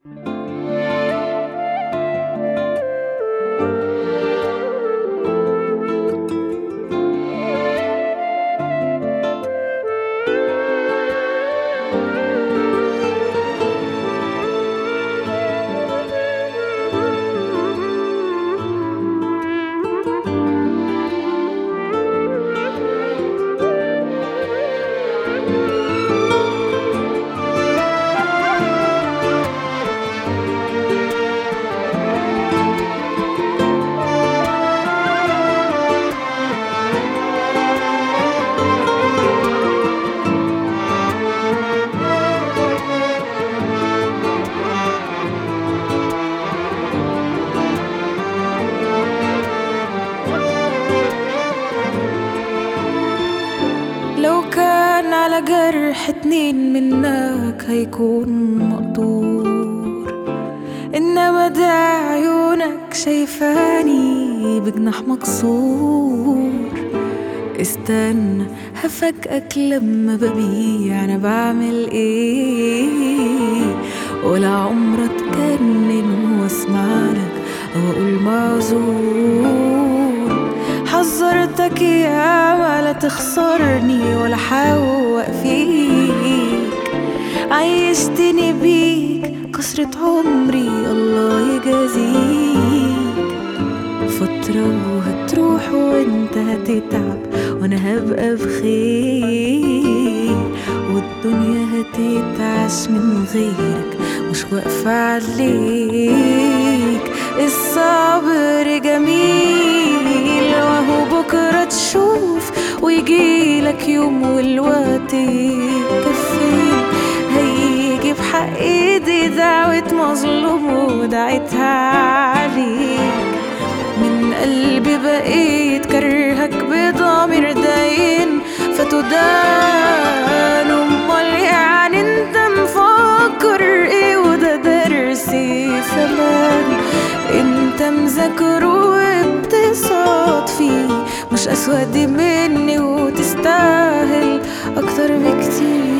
لو كان على جرح اتنين منك هيكون مقدور إنما ده عيونك شايفاني بجناح مكسور استنى هفاجئك لما ببيع أنا بعمل إيه ولا عمر اتجنن واسمع لك أو أقول معذور حذرتك يا لا تخسرني ولا حوق فيك عيشتني بيك كسرة عمري الله يجازيك فترة وهتروح وانت هتتعب وانا هبقى بخير والدنيا هتتعش من غيرك مش واقفة عليك الصبر جميل وهو بكرة تشوف ويجيلك يوم والوقت يكفي هيجي بحق ايدي دعوة مظلوم ودعيتها عليك من قلبي بقيت كرهك بضمير داين فتدان امال يعني انت مفكر ايه وده درسي زمان انت مذاكره وبتصاد فيه مش اسود مني وتستاهل اكتر بكتير